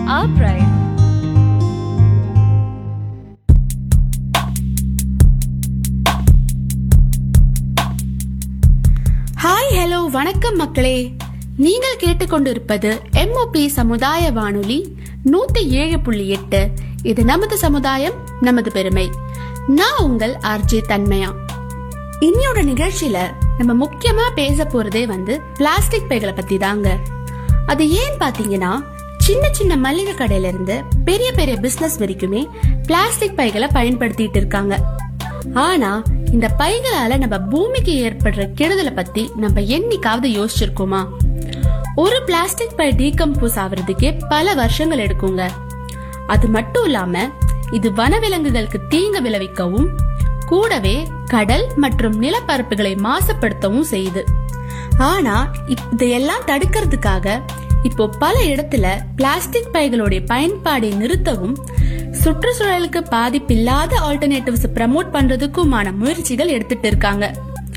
our pride. Hi hello வணக்கம் மக்களே நீங்கள் கேட்டுக்கொண்டிருப்பது எம்ஓபி சமுதாய வானொலி நூத்தி ஏழு புள்ளி எட்டு இது நமது சமுதாயம் நமது பெருமை நான் உங்கள் ஆர்ஜே தன்மையா இன்னியோட நிகழ்ச்சியில நம்ம முக்கியமா பேச போறதே வந்து பிளாஸ்டிக் பைகளை பத்தி தாங்க அது ஏன் பாத்தீங்கன்னா சின்ன சின்ன மளிகை கடையில இருந்து பெரிய பெரிய பிசினஸ் வரைக்குமே பிளாஸ்டிக் பைகளை பயன்படுத்திட்டு இருக்காங்க ஆனா இந்த பைகளால நம்ம பூமிக்கு ஏற்படுற கெடுதலை பத்தி நம்ம என்னைக்காவது யோசிச்சிருக்கோமா ஒரு பிளாஸ்டிக் பை டீகம்போஸ் ஆவறதுக்கே பல வருஷங்கள் எடுக்குங்க அது மட்டும் இல்லாம இது வனவிலங்குகளுக்கு தீங்கு விளைவிக்கவும் கூடவே கடல் மற்றும் நிலப்பரப்புகளை மாசுபடுத்தவும் செய்யுது ஆனா இப்- இதையெல்லாம் தடுக்கிறதுக்காக இப்போ பல இடத்துல பிளாஸ்டிக் பைகளுடைய பயன்பாடை நிறுத்தவும் சுற்றுச்சூழலுக்கு பாதிப்பில்லாத ஆல்டர்னேட்டிவ்ஸ் ப்ரமோட் பண்றதுக்குமான முயற்சிகள் எடுத்துட்டு இருக்காங்க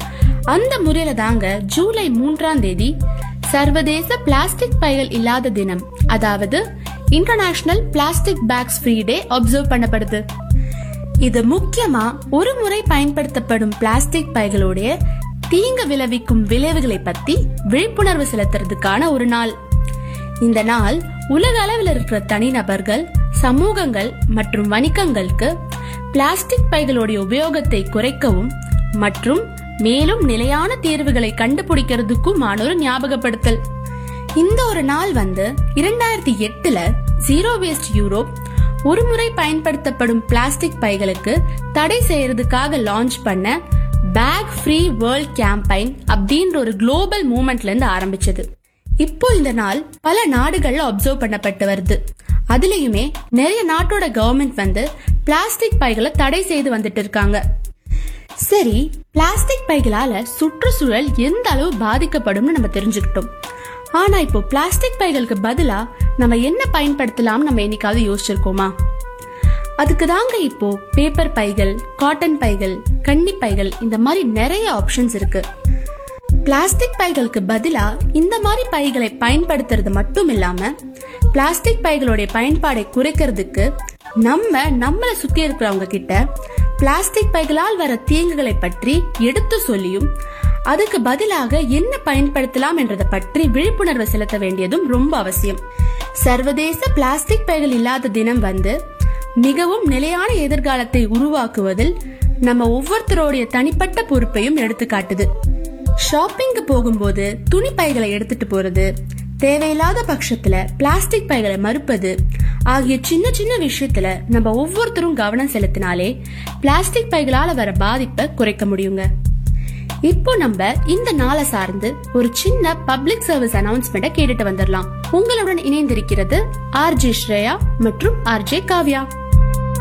அந்த முறையில தாங்க ஜூலை மூன்றாம் தேதி சர்வதேச பிளாஸ்டிக் பைகள் இல்லாத தினம் அதாவது international plastic bags free day observe பண்ணப்படுது இது முக்கியமா ஒரு முறை பயன்படுத்தப்படும் பிளாஸ்டிக் பைகளுடைய தீங்கு விளைவிக்கும் விளைவுகளை பத்தி விழிப்புணர்வு செலுத்துறதுக்கான ஒரு நாள் இந்த நாள் உலக அளவில் இருக்கிற தனிநபர்கள் சமூகங்கள் மற்றும் வணிகங்களுக்கு பிளாஸ்டிக் பைகளுடைய உபயோகத்தை குறைக்கவும் மற்றும் மேலும் நிலையான தீர்வுகளை கண்டுபிடிக்கிறதுக்குமான ஒரு ஞாபகப்படுத்தல் இந்த ஒரு நாள் வந்து இரண்டாயிரத்தி எட்டுல ஜீரோ வேஸ்ட் யூரோப் ஒருமுறை பயன்படுத்தப்படும் பிளாஸ்டிக் பைகளுக்கு தடை செய்யறதுக்காக லான்ச் பண்ண பேக் ஃப்ரீ வேர்ல்ட் கேம்பெயின் அப்படின்ற ஒரு குளோபல் மூமெண்ட்ல இருந்து ஆரம்பிச்சது இப்போ இந்த நாள் பல நாடுகள்ல அப்சர்வ் பண்ணப்பட்டு வருது அதுலயுமே நிறைய நாட்டோட கவர்மெண்ட் வந்து பிளாஸ்டிக் பைகளை தடை செய்து வந்துட்டு இருக்காங்க சரி பிளாஸ்டிக் பைகளால சுற்றுச்சூழல் எந்த அளவு பாதிக்கப்படும்னு நம்ம தெரிஞ்சுக்கிட்டோம் ஆனா இப்போ பிளாஸ்டிக் பைகளுக்கு பதிலா நம்ம என்ன பயன்படுத்தலாம்னு நம்ம என்னைக்காவது யோசிச்சிருக்கோமா அதுக்கு தாங்க இப்போ பேப்பர் பைகள் காட்டன் பைகள் கன்னி பைகள் இந்த மாதிரி நிறைய ஆப்ஷன்ஸ் இருக்கு பிளாஸ்டிக் பைகளுக்கு பதிலா இந்த மாதிரி பைகளை பயன்படுத்துறது மட்டும் இல்லாம பிளாஸ்டிக் பைகளுடைய பயன்பாடை குறைக்கிறதுக்கு நம்ம நம்மள சுத்தி இருக்கிறவங்க கிட்ட பிளாஸ்டிக் பைகளால் வர தீங்குகளை பற்றி எடுத்து சொல்லியும் அதுக்கு பதிலாக என்ன பயன்படுத்தலாம் என்றதை பற்றி விழிப்புணர்வு செலுத்த வேண்டியதும் ரொம்ப அவசியம் சர்வதேச பிளாஸ்டிக் பைகள் இல்லாத தினம் வந்து மிகவும் நிலையான எதிர்காலத்தை உருவாக்குவதில் நம்ம ஒவ்வொருத்தருடைய தனிப்பட்ட பொறுப்பையும் எடுத்து காட்டுது ஷாப்பிங்க்கு போகும்போது துணி பைகளை எடுத்துட்டு போறது தேவையில்லாத பட்சத்துல பிளாஸ்டிக் பைகளை மறுப்பது ஆகிய சின்ன சின்ன விஷயத்துல நம்ம ஒவ்வொருத்தரும் கவனம் செலுத்தினாலே பிளாஸ்டிக் பைகளால வர பாதிப்பை குறைக்க முடியுங்க இப்போ நம்ம இந்த நாளை சார்ந்து ஒரு சின்ன பப்ளிக் சர்வீஸ் அனௌன்ஸ்மெண்ட்டை கேட்டுட்டு வந்துடலாம் உங்களுடன் இணைந்திருக்கிறது ஆர்ஜே ஸ்ரேயா மற்றும் ஆர்ஜே காவ்யா